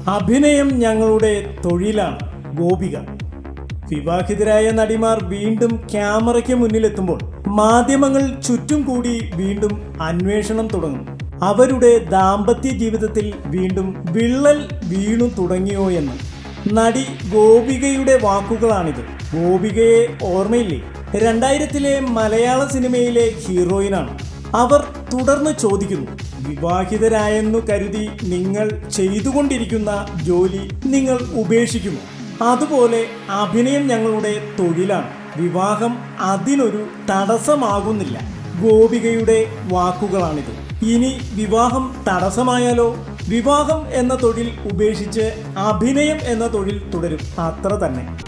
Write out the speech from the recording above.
അഭിനയം ഞങ്ങളുടെ തൊഴിലാണ് ഗോപിക വിവാഹിതരായ നടിമാർ വീണ്ടും ക്യാമറയ്ക്ക് മുന്നിലെത്തുമ്പോൾ മാധ്യമങ്ങൾ ചുറ്റും കൂടി വീണ്ടും അന്വേഷണം തുടങ്ങും അവരുടെ ദാമ്പത്യ ജീവിതത്തിൽ വീണ്ടും വിള്ളൽ വീണു തുടങ്ങിയോ എന്ന് നടി ഗോപികയുടെ വാക്കുകളാണിത് ഗോപികയെ ഓർമ്മയില്ലേ രണ്ടായിരത്തിലെ മലയാള സിനിമയിലെ ഹീറോയിനാണ് അവർ തുടർന്ന് ചോദിക്കുന്നു വിവാഹിതരായെന്നു കരുതി നിങ്ങൾ ചെയ്തുകൊണ്ടിരിക്കുന്ന ജോലി നിങ്ങൾ ഉപേക്ഷിക്കുമോ അതുപോലെ അഭിനയം ഞങ്ങളുടെ തൊഴിലാണ് വിവാഹം അതിനൊരു തടസ്സമാകുന്നില്ല ഗോപികയുടെ വാക്കുകളാണിത് ഇനി വിവാഹം തടസ്സമായാലോ വിവാഹം എന്ന തൊഴിൽ ഉപേക്ഷിച്ച് അഭിനയം എന്ന തൊഴിൽ തുടരും അത്ര തന്നെ